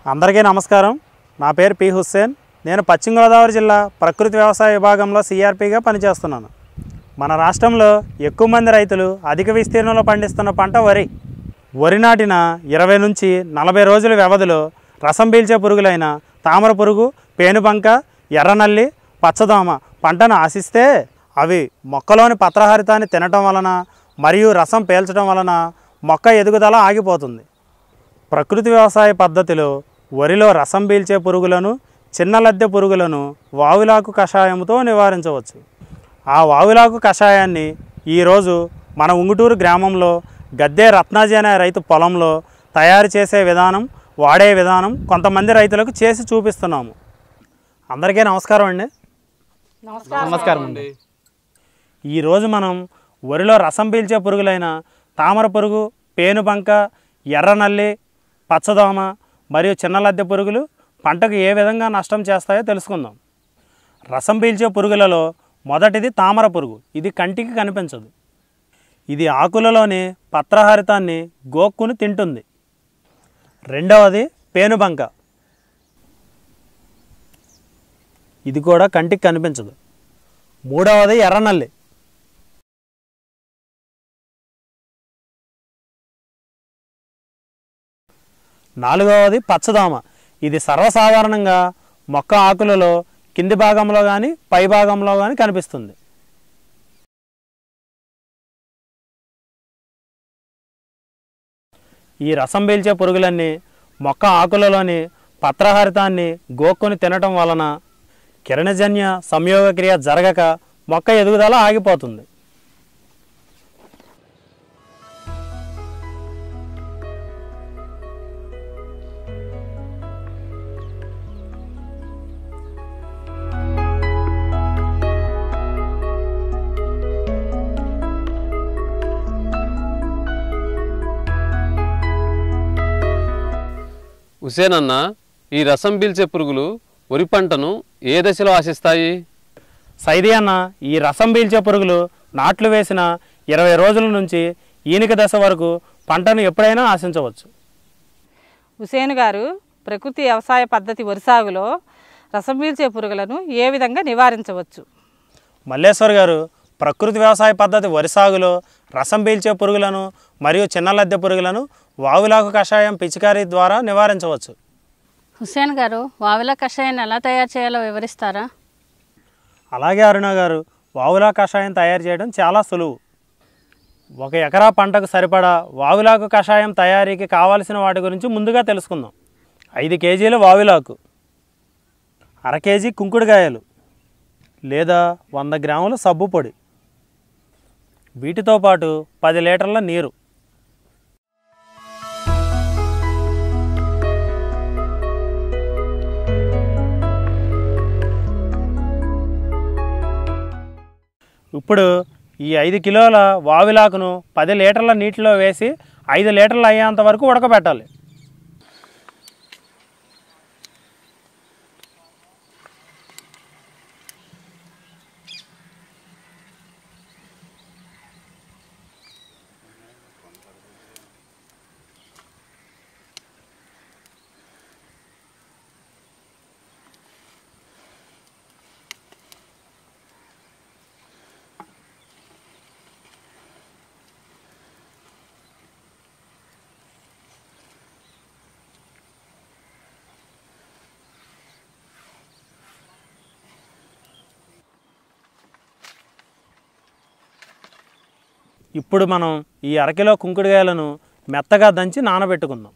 అందరికీ నమస్కారం నా పేరు పి హుస్సేన్ నేను పశ్చిమ గోదావరి జిల్లా ప్రకృతి వ్యవసాయ విభాగంలో సిఆర్పిగా పనిచేస్తున్నాను మన రాష్ట్రంలో ఎక్కువ మంది రైతులు అధిక విస్తీర్ణంలో పండిస్తున్న పంట వరి వరి నాటిన ఇరవై నుంచి నలభై రోజుల వ్యవధిలో రసం పీల్చే పురుగులైన తామర పురుగు పేనుబంక ఎర్రనల్లి పచ్చదోమ పంటను ఆశిస్తే అవి మొక్కలోని పత్రహరితాన్ని తినటం వలన మరియు రసం పీల్చడం వలన మొక్క ఎదుగుదల ఆగిపోతుంది ప్రకృతి వ్యవసాయ పద్ధతిలో వరిలో రసం పీల్చే పురుగులను చిన్న లద్దె పురుగులను వావులాకు కషాయంతో నివారించవచ్చు ఆ వావులాకు కషాయాన్ని ఈరోజు మన ఉంగుటూరు గ్రామంలో గద్దే రత్నాజీ అనే రైతు పొలంలో తయారు చేసే విధానం వాడే విధానం కొంతమంది రైతులకు చేసి చూపిస్తున్నాము అందరికీ నమస్కారం అండి నమస్కారం అండి ఈరోజు మనం వరిలో రసం పీల్చే పురుగులైన తామర పురుగు పేనుబంక ఎర్రనల్లి పచ్చదోమ మరియు చిన్న లద్దె పురుగులు పంటకు ఏ విధంగా నష్టం చేస్తాయో తెలుసుకుందాం రసం పీల్చే పురుగులలో మొదటిది తామర పురుగు ఇది కంటికి కనిపించదు ఇది ఆకులలోని పత్రహరితాన్ని గోక్కుని తింటుంది రెండవది పేనుబంక ఇది కూడా కంటికి కనిపించదు మూడవది ఎర్రనల్లి నాలుగవది పచ్చదోమ ఇది సర్వసాధారణంగా మొక్క ఆకులలో కింది భాగంలో కానీ పై భాగంలో కానీ కనిపిస్తుంది ఈ రసం పీల్చే పురుగులన్నీ మొక్క ఆకులలోని పత్రహరితాన్ని గోక్కుని తినటం వలన కిరణజన్య సంయోగ క్రియ జరగక మొక్క ఎదుగుదల ఆగిపోతుంది హుసేన్ అన్న ఈ రసం పీల్చే పురుగులు వరి పంటను ఏ దశలో ఆశిస్తాయి సైది అన్న ఈ రసం పీల్చే పురుగులు నాట్లు వేసిన ఇరవై రోజుల నుంచి ఈనిక దశ వరకు పంటను ఎప్పుడైనా ఆశించవచ్చు హుసేన్ గారు ప్రకృతి వ్యవసాయ పద్ధతి వరి సాగులో రసం పీల్చే పురుగులను ఏ విధంగా నివారించవచ్చు మల్లేశ్వర్ గారు ప్రకృతి వ్యవసాయ పద్ధతి వరి సాగులో రసం పీల్చే పురుగులను మరియు చిన్న లద్దె పురుగులను వావులాకు కషాయం పిచికారీ ద్వారా నివారించవచ్చు హుస్సేన్ గారు వావిల కషాయాన్ని ఎలా తయారు చేయాలో వివరిస్తారా అలాగే అరుణ గారు వావులా కషాయం తయారు చేయడం చాలా సులువు ఒక ఎకరా పంటకు సరిపడా వావులాకు కషాయం తయారీకి కావాల్సిన వాటి గురించి ముందుగా తెలుసుకుందాం ఐదు కేజీల వావులాకు అర కేజీ కుంకుడుకాయలు లేదా వంద గ్రాముల సబ్బు పొడి వీటితో పాటు పది లీటర్ల నీరు ఇప్పుడు ఈ ఐదు కిలోల వావిలాకును పది లీటర్ల నీటిలో వేసి ఐదు లీటర్లు అయ్యేంత వరకు ఉడకబెట్టాలి ఇప్పుడు మనం ఈ అరకిలో కుంకుడుకాయలను మెత్తగా దంచి నానబెట్టుకుందాం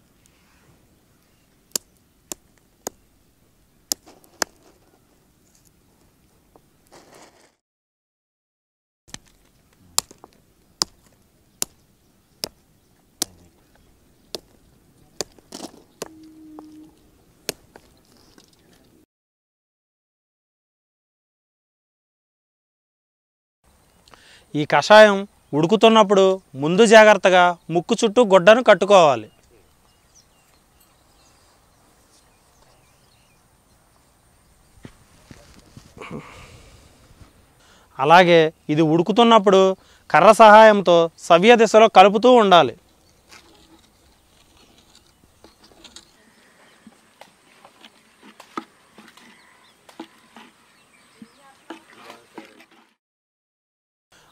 ఈ కషాయం ఉడుకుతున్నప్పుడు ముందు జాగ్రత్తగా ముక్కు చుట్టూ గుడ్డను కట్టుకోవాలి అలాగే ఇది ఉడుకుతున్నప్పుడు కర్ర సహాయంతో సవ్య దిశలో కలుపుతూ ఉండాలి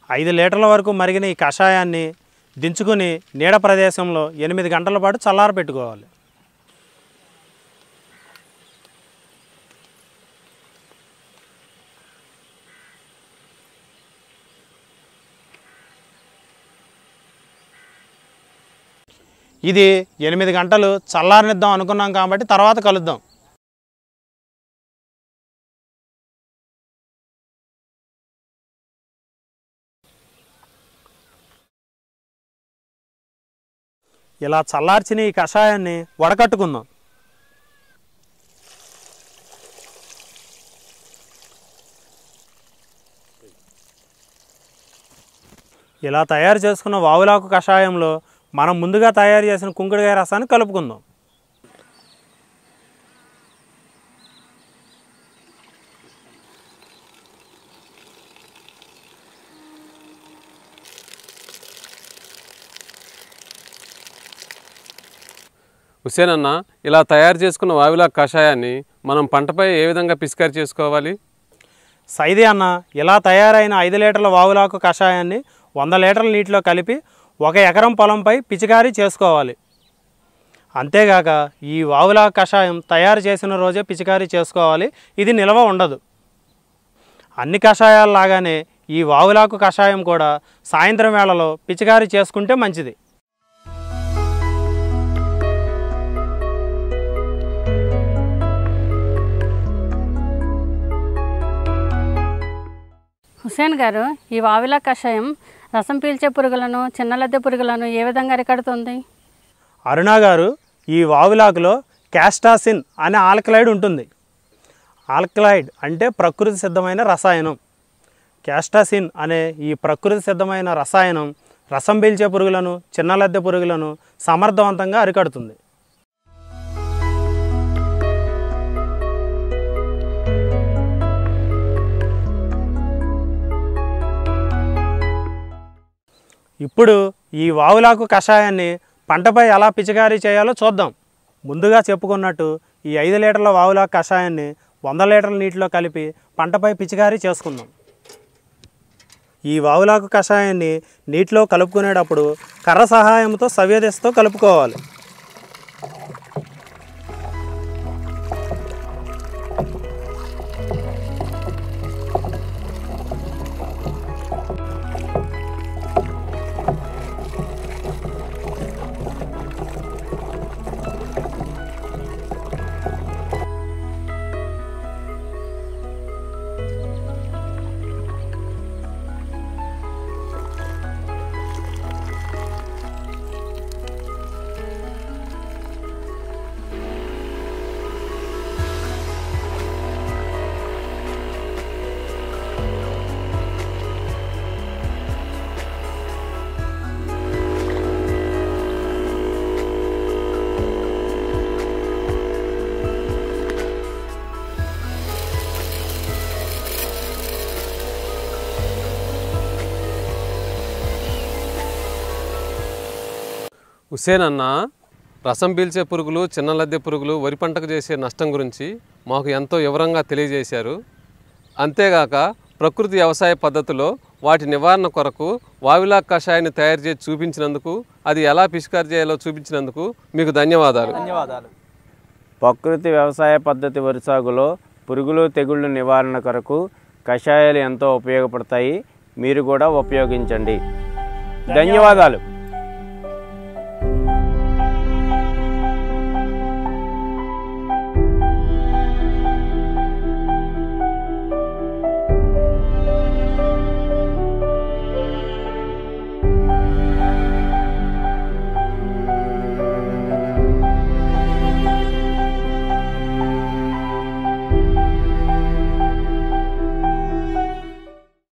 ఐదు లీటర్ల వరకు మరిగిన ఈ కషాయాన్ని దించుకుని నీడ ప్రదేశంలో ఎనిమిది గంటల పాటు చల్లార పెట్టుకోవాలి ఇది ఎనిమిది గంటలు చల్లారనిద్దాం అనుకున్నాం కాబట్టి తర్వాత కలుద్దాం ఇలా చల్లార్చిన ఈ కషాయాన్ని వడకట్టుకుందాం ఇలా తయారు చేసుకున్న వావులాకు కషాయంలో మనం ముందుగా తయారు చేసిన కుంకుడుకాయ రసాన్ని కలుపుకుందాం హుసేన్ అన్న ఇలా తయారు చేసుకున్న వావిలా కషాయాన్ని మనం పంటపై ఏ విధంగా పిచికారి చేసుకోవాలి సైది అన్న ఇలా తయారైన ఐదు లీటర్ల వావులాకు కషాయాన్ని వంద లీటర్ల నీటిలో కలిపి ఒక ఎకరం పొలంపై పిచికారీ చేసుకోవాలి అంతేగాక ఈ వావులా కషాయం తయారు చేసిన రోజే పిచికారీ చేసుకోవాలి ఇది నిల్వ ఉండదు అన్ని కషాయాల్లాగానే ఈ వావులాకు కషాయం కూడా సాయంత్రం వేళలో పిచికారీ చేసుకుంటే మంచిది హుసేన్ గారు ఈ వావిలా కషాయం రసం పీల్చే పురుగులను చిన్న లద్దె పురుగులను ఏ విధంగా అరికడుతుంది అరుణ గారు ఈ వావులాకులో క్యాస్టాసిన్ అనే ఆల్కలైడ్ ఉంటుంది ఆల్కలైడ్ అంటే ప్రకృతి సిద్ధమైన రసాయనం క్యాస్టాసిన్ అనే ఈ ప్రకృతి సిద్ధమైన రసాయనం రసం పీల్చే పురుగులను చిన్న లద్దె పురుగులను సమర్థవంతంగా అరికడుతుంది ఇప్పుడు ఈ వావులాకు కషాయాన్ని పంటపై ఎలా పిచికారీ చేయాలో చూద్దాం ముందుగా చెప్పుకున్నట్టు ఈ ఐదు లీటర్ల వావులాకు కషాయాన్ని వంద లీటర్ల నీటిలో కలిపి పంటపై పిచికారీ చేసుకుందాం ఈ వావులాకు కషాయాన్ని నీటిలో కలుపుకునేటప్పుడు కర్ర సహాయంతో సవ్యదిశతో కలుపుకోవాలి హుసేన్ అన్న రసం పీల్చే పురుగులు చిన్న లద్దె పురుగులు వరి పంటకు చేసే నష్టం గురించి మాకు ఎంతో వివరంగా తెలియజేశారు అంతేగాక ప్రకృతి వ్యవసాయ పద్ధతిలో వాటి నివారణ కొరకు వావిలా కషాయాన్ని తయారు చేసి చూపించినందుకు అది ఎలా పిచికారి చేయాలో చూపించినందుకు మీకు ధన్యవాదాలు ప్రకృతి వ్యవసాయ పద్ధతి వరి సాగులో పురుగులు తెగుళ్ళు నివారణ కొరకు కషాయాలు ఎంతో ఉపయోగపడతాయి మీరు కూడా ఉపయోగించండి ధన్యవాదాలు